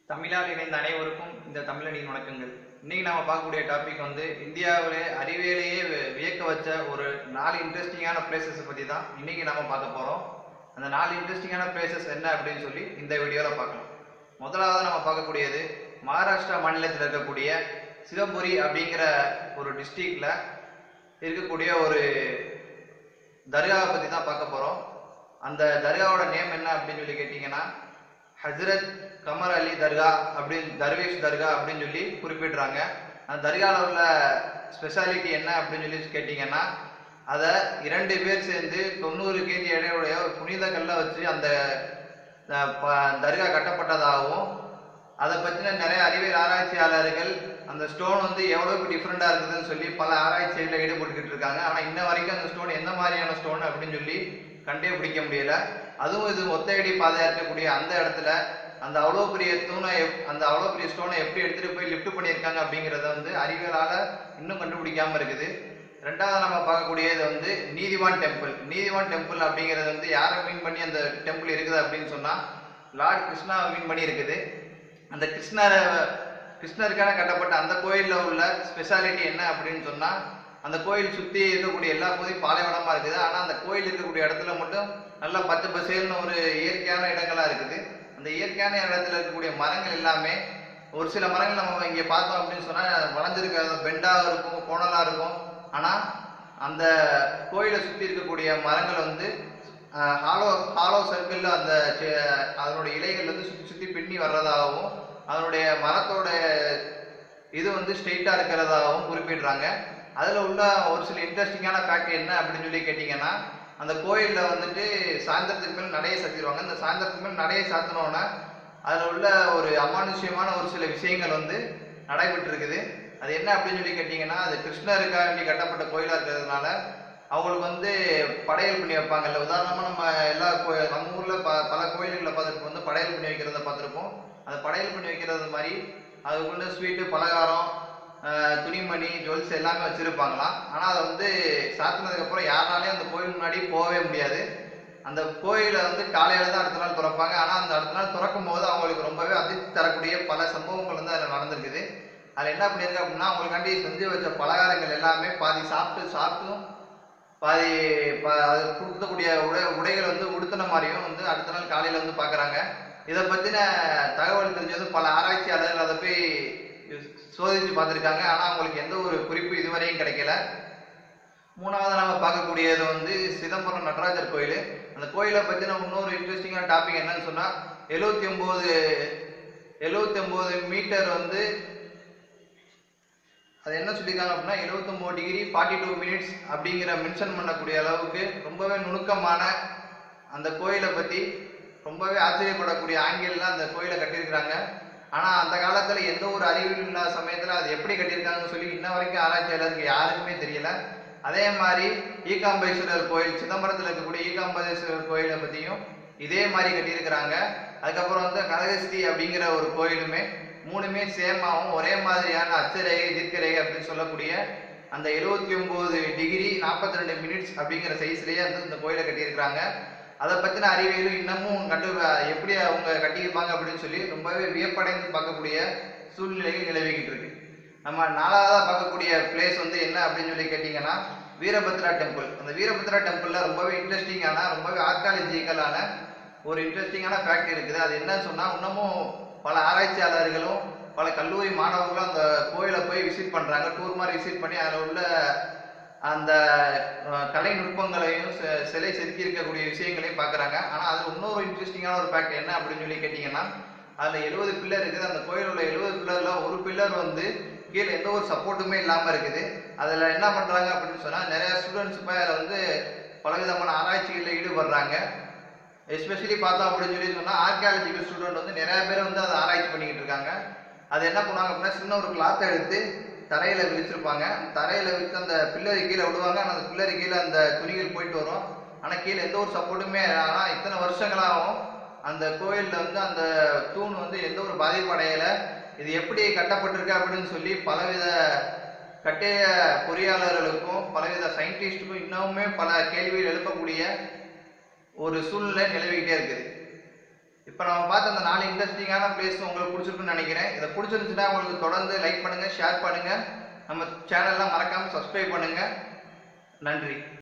தமிழால் இணைந்த அனைவருக்கும் இந்த தமிழனின் வணக்கங்கள் இன்னைக்கு நாம பார்க்கக்கூடிய டாபிக் வந்து இந்தியாவிலே அறிவியலையே வி- வியக்க வச்ச ஒரு நாலு இன்ட்ரெஸ்டிங்கான பிளேசஸ் பத்தி தான் இன்னைக்கு நாம பார்க்க போறோம் அந்த நாலு இன்ட்ரெஸ்டிங்கான பிளேசஸ் என்ன அப்படின்னு சொல்லி இந்த வீடியோல பார்க்கலாம் முதலாவது நம்ம பார்க்கக்கூடியது மகாராஷ்டிரா மாநிலத்தில் இருக்கக்கூடிய சிவபுரி அப்படிங்கிற ஒரு டிஸ்ட்ரிக்ட்ல இருக்கக்கூடிய ஒரு தர்காவை பத்தி தான் பார்க்க போறோம் அந்த தர்காவோட நேம் என்ன அப்படின்னு சொல்லி கேட்டீங்கன்னா ஹஜ்ரத் கமர் அலி தர்கா அப்படின்னு தர்வேஷ் தர்கா அப்படின்னு சொல்லி குறிப்பிடுறாங்க அந்த தர்காவில் உள்ள ஸ்பெஷாலிட்டி என்ன அப்படின்னு சொல்லி கேட்டிங்கன்னா அதை இரண்டு பேர் சேர்ந்து தொண்ணூறு கேஜி எடையுடைய ஒரு புனித கல்லை வச்சு அந்த அஹ், ப- தர்கா கட்டப்பட்டதாகவும் அதை பற்றின நிறைய அறிவியல் ஆராய்ச்சியாளர்கள் அந்த ஸ்டோன் வந்து எவ்வளவுக்கு டிஃப்ரெண்டாக இருக்குதுன்னு சொல்லி பல ஆராய்ச்சிகளில் ஈடுபட்டுக்கிட்டு இருக்காங்க ஆனால் இன்ன வரைக்கும் அந்த ஸ்டோன் எந்த மாதிரியான ஸ்டோன் அப்படின்னு சொல்லி கண்டே பிடிக்க முடியல அதுவும் இது ஒத்தையடி பாதையாக இருக்கக்கூடிய அந்த இடத்துல அந்த அவ்வளோ பெரிய தூணை எப்- அந்த அவ்வளோ பெரிய ஸ்டோனை எப்படி எடுத்துகிட்டு போய் லிஃப்ட் பண்ணியிருக்காங்க அப்படிங்கிறத வந்து அறிவியலால் இன்னும் கண்டுபிடிக்காம இருக்குது ரெண்டாவது நம்ம பார்க்கக்கூடியது வந்து நீதிவான் டெம்பிள் நீதிவான் டெம்பிள் அப்படிங்கிறது வந்து யாரை மீன் பண்ணி அந்த டெம்பிள் இருக்குது அப்படின்னு சொன்னால் லார்ட் கிருஷ்ணா மீன் பண்ணி இருக்குது அந்த கிருஷ்ணரை கிருஷ்ணருக்கான கட்டப்பட்ட அந்த கோயிலில் உள்ள ஸ்பெஷாலிட்டி என்ன அப்படின்னு சொன்னால் அந்த கோயில் சுற்றி இருக்கக்கூடிய எல்லா பகுதியும் பாலைவனமாக இருக்குது ஆனால் அந்த கோயில் இருக்கக்கூடிய இடத்துல மட்டும் நல்லா பச்சை பசேல்னு ஒரு இயற்கையான இடங்களா இருக்குது அந்த இயற்கையான இடத்துல இருக்கக்கூடிய மரங்கள் எல்லாமே ஒரு சில மரங்கள் நம்ம இங்கே பார்த்தோம் அப்படின்னு சொன்னால் வளைஞ்சிருக்க பெண்டாக இருக்கும் கோணலாக இருக்கும் ஆனால் அந்த கோயிலை சுற்றி இருக்கக்கூடிய மரங்கள் வந்து ஹாலோ ஹாலோ சர்க்கிளில் அந்த செ- அதனுடைய இலைகள் வந்து சுற்றி சுற்றி பின்னி வர்றதாகவும் அதனுடைய மரத்தோட இது வந்து ஸ்ட்ரெயிட்டாக இருக்கிறதாகவும் குறிப்பிடுறாங்க அதில் உள்ள ஒரு சில இன்ட்ரெஸ்டிங்கான ஃபேக்ட் என்ன அப்படின்னு சொல்லி கேட்டிங்கன்னா அந்த கோயிலில் வந்துட்டு சாயந்தரத்துக்கு மேல் நடையை சாத்திடுவாங்க அந்த சாயந்தரத்துக்கு மேல் நடையை சாத்தினோன்னா அதில் உள்ள ஒரு அமானுஷ்யமான ஒரு சில விஷயங்கள் வந்து நடைபெற்று இருக்குது அது என்ன அப்படின்னு சொல்லி கேட்டிங்கன்னா அது கிருஷ்ணருக்காக வேண்டி கட்டப்பட்ட கோயிலாக இருக்கிறதுனால அவங்களுக்கு வந்து படையல் பண்ணி வைப்பாங்கல்ல உதாரணமாக நம்ம எல்லா கோ நம்ம ஊரில் ப பல கோயில்களில் பார்த்துட்டு வந்து படையல் பண்ணி வைக்கிறத பார்த்துருப்போம் அந்த படையல் பண்ணி வைக்கிறது மாதிரி அதுக்குள்ள ஸ்வீட்டு பலகாரம் ஆஹ், துணிமணி ஜுவல்ஸ் எல்லாமே வச்சுருப்பாங்களாம் ஆனால் அதை வந்து சாத்தினதுக்கப்புறம் யாருனாலையும் அந்த கோயில் முன்னாடி போகவே முடியாது அந்த கோயிலை வந்து காலையில தான் அடுத்த நாள் திறப்பாங்க ஆனால் அந்த அடுத்த நாள் திறக்கும் போது அவங்களுக்கு ரொம்பவே அதிர்ச்சி தரக்கூடிய பல சம்பவங்கள் வந்து அதில் நடந்திருக்குது அதில் என்ன பண்ணியிருக்கு அப்படின்னா அவங்களுக்காண்டி செஞ்சு வச்ச பலகாரங்கள் எல்லாமே பாதி சாப்பிட்டு சாப்பிட்டும் பாதி ப- அது கொடுக்கக்கூடிய உடை உடைகள் வந்து உடுத்தின மாதிரியும் வந்து அடுத்த நாள் காலையில் வந்து பார்க்குறாங்க இதை பற்றின தகவல் தெரிஞ்சது பல ஆராய்ச்சியாளர்கள் அதை போய் சோதித்து பார்த்துருக்காங்க ஆனால் அவங்களுக்கு எந்த ஒரு குறிப்பு இதுவரையும் கிடைக்கல மூணாவது நம்ம பார்க்கக்கூடியது வந்து சிதம்பரம் நடராஜர் கோயில் அந்த கோயிலை பற்றின இன்னொரு இன்ட்ரெஸ்டிங்கான டாபிக் என்னன்னு சொன்னால் எழுபத்தி ஒம்பது எழுபத்தி ஒம்பது மீட்டர் வந்து அது என்ன சொல்லியிருக்காங்க அப்படின்னா 79 டிகிரி ஃபார்ட்டி டூ மினிட்ஸ் அப்படிங்கிற மென்ஷன் பண்ணக்கூடிய அளவுக்கு ரொம்பவே நுணுக்கமான அந்த கோயிலை பற்றி ரொம்பவே ஆச்சரியப்படக்கூடிய ஆங்கிளில் அந்த கோயிலை கட்டியிருக்கிறாங்க ஆனால் அந்த காலத்தில் எந்த ஒரு அறிவியல் இல்லாத சமயத்தில் அது எப்படி கட்டியிருக்காங்கன்னு சொல்லி இன்ன வரைக்கும் ஆராய்ச்சியாளருக்கு யாருக்குமே தெரியல அதே மாதிரி ஈகாம்பேஸ்வரர் கோயில் சிதம்பரத்தில் இருக்கக்கூடிய ஈகாம்பேஸ்வரர் கோயிலை பற்றியும் இதே மாதிரி கட்டியிருக்கிறாங்க அதுக்கப்புறம் வந்து கனகஸ்தி அப்படிங்கிற ஒரு கோயிலுமே மூணுமே சேமாவும் ஒரே மாதிரியான அச்சரேகை தீர்க்கரேகை அப்படின்னு சொல்லக்கூடிய அந்த எழுபத்தி ஒம்பது டிகிரி நாற்பத்தி ரெண்டு மினிட்ஸ் அப்படிங்கிற சைஸ்லேயே வந்து இந்த கோயிலை கட்டியிருக்கிறாங்க அதை பற்றின அறிவியலும் இன்னமும் கண்டு எப்படி அவங்க கட்டியிருப்பாங்க அப்படின்னு சொல்லி ரொம்பவே வியப்படைந்து பார்க்கக்கூடிய சூழ்நிலைகள் நிலவிக்கிட்டு இருக்கு நம்ம நாலாவதாக பார்க்கக்கூடிய பிளேஸ் வந்து என்ன அப்படின்னு சொல்லி கேட்டிங்கன்னா வீரபத்ரா டெம்பிள் அந்த வீரபத்ரா டெம்பிளில் ரொம்பவே இன்ட்ரெஸ்டிங்கான ரொம்பவே ஆர்காலஜிக்கலான ஒரு இன்ட்ரெஸ்டிங்கான ஃபேக்ட் இருக்குது அது என்னன்னு சொன்னால் இன்னமும் பல ஆராய்ச்சியாளர்களும் பல கல்லூரி மாணவர்களும் அந்த கோயிலை போய் விசிட் பண்ணுறாங்க டூர் மாதிரி விசிட் பண்ணி அதில் உள்ள அந்த அஹ், கலை நுட்பங்களையும் சி- சிலை செதுக்கி இருக்கக்கூடிய விஷயங்களையும் பார்க்குறாங்க ஆனால் அதில் இன்னொரு இன்ட்ரெஸ்டிங்கான ஒரு ஃபேக்ட் என்ன அப்படின்னு சொல்லி கேட்டிங்கன்னா அதில் எழுபது பில்லர் இருக்குது அந்த கோயில் உள்ள எழுபது பில்லரில் ஒரு பில்லர் வந்து கீழே எந்த ஒரு சப்போர்ட்டுமே இல்லாமல் இருக்குது அதில் என்ன பண்ணுறாங்க அப்படின்னு சொன்னால் நிறைய ஸ்டூடெண்ட்ஸ் போய் அதில் வந்து பலவிதமான ஆராய்ச்சிகளில் ஈடுபடுறாங்க எஸ்பெஷலி பார்த்தோம் அப்படின்னு சொல்லி சொன்னால் ஆர்கியாலஜிக்கல் ஸ்டூடெண்ட் வந்து நிறைய பேர் வந்து அதை ஆராய்ச்சி பண்ணிக்கிட்டு இருக்காங்க அது என்ன பண்ணுவாங்க அப்படின்னா சின்ன ஒரு கிளாத்தை எடுத்து தரையில் விரிச்சிருப்பாங்க தரையில் விரித்து அந்த பில்லரி கீழே விடுவாங்க ஆனால் அந்த பில்லரி கீழே அந்த துணிகள் போயிட்டு வரும் ஆனால் கீழே எந்த ஒரு சப்போர்ட்டுமே ஆனால் இத்தனை வருஷங்களாகவும் அந்த கோயிலில் வந்து அந்த தூண் வந்து எந்த ஒரு பாதிப்பு அடையலை இது எப்படி கட்டப்பட்டிருக்கு அப்படின்னு சொல்லி பலவித கட்டிய பொறியாளர்களுக்கும் பலவித சயின்டிஸ்ட்டுக்கும் இன்னமுமே பல கேள்விகள் எழுப்பக்கூடிய ஒரு சூழ்நிலை நிலவிக்கிட்டே இருக்குது இப்ப இப்போ நம்ம பார்த்த அந்த நாலு இன்ட்ரெஸ்டிங்கான பிளேஸ் உங்களுக்கு பிடிச்சிருக்குன்னு நினைக்கிறேன் இதை பிடிச்சிருந்துச்சுன்னா உங்களுக்கு தொடர்ந்து லைக் பண்ணுங்க ஷேர் பண்ணுங்க நம்ம சேனல்லாம் மறக்காம சப்ஸ்கிரைப் பண்ணுங்க நன்றி